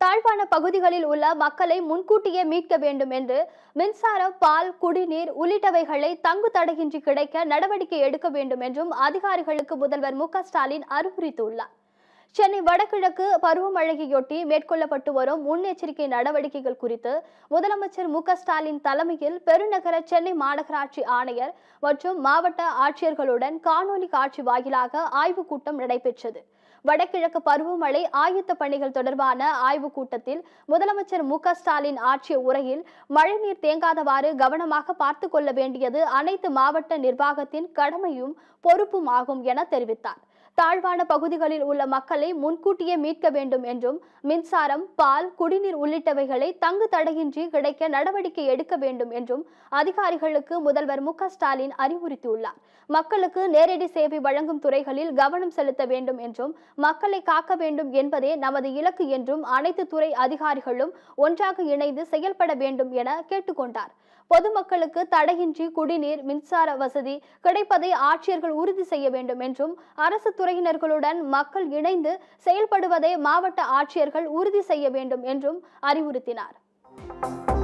தாழ்வான பகுதிகளில் உள்ள மக்களை முன்கூட்டியே மீட்க வேண்டும் என்று மின்சாரம் பால் குடிநீர் உள்ளிட்டவைகளை தங்கு தடையின்றி கிடைக்க நடவடிக்கை எடுக்க வேண்டும் என்றும் அதிகாரிகளுக்கு முதல்வர் மு க ஸ்டாலின் அறிவுறுத்தியுள்ளார் சென்னை வடகிழக்கு பருவமழையொட்டி மேற்கொள்ளப்பட்டு வரும் முன்னெச்சரிக்கை நடவடிக்கைகள் குறித்து முதலமைச்சர் மு க ஸ்டாலின் தலைமையில் பெருநகர சென்னை மாநகராட்சி ஆணையர் மற்றும் மாவட்ட ஆட்சியர்களுடன் காணொலி காட்சி வாயிலாக ஆய்வுக் கூட்டம் நடைபெற்றது வடகிழக்கு பருவமழை ஆயத்த பணிகள் தொடர்பான ஆய்வுக் கூட்டத்தில் முதலமைச்சர் மு க ஸ்டாலின் ஆற்றிய உரையில் மழைநீர் தேங்காதவாறு கவனமாக பார்த்து கொள்ள வேண்டியது அனைத்து மாவட்ட நிர்வாகத்தின் கடமையும் பொறுப்பும் ஆகும் என தெரிவித்தார் தாழ்வான பகுதிகளில் உள்ள மக்களை முன்கூட்டியே மீட்க வேண்டும் என்றும் மின்சாரம் பால் குடிநீர் உள்ளிட்டவைகளை தங்கு தடையின்றி கிடைக்க நடவடிக்கை எடுக்க வேண்டும் என்றும் அதிகாரிகளுக்கு முதல்வர் மு க ஸ்டாலின் அறிவுறுத்தியுள்ளார் மக்களுக்கு நேரடி சேவை வழங்கும் துறைகளில் கவனம் செலுத்த வேண்டும் என்றும் மக்களை காக்க வேண்டும் என்பதே நமது இலக்கு என்றும் அனைத்து துறை அதிகாரிகளும் ஒன்றாக இணைந்து செயல்பட வேண்டும் என கேட்டுக்கொண்டார் பொதுமக்களுக்கு தடையின்றி குடிநீர் மின்சார வசதி கிடைப்பதை ஆட்சியர்கள் உறுதி செய்ய வேண்டும் என்றும் அரசு துறையினர்களுடன் மக்கள் இணைந்து செயல்படுவதை மாவட்ட ஆட்சியர்கள் உறுதி செய்ய வேண்டும் என்றும் அறிவுறுத்தினார்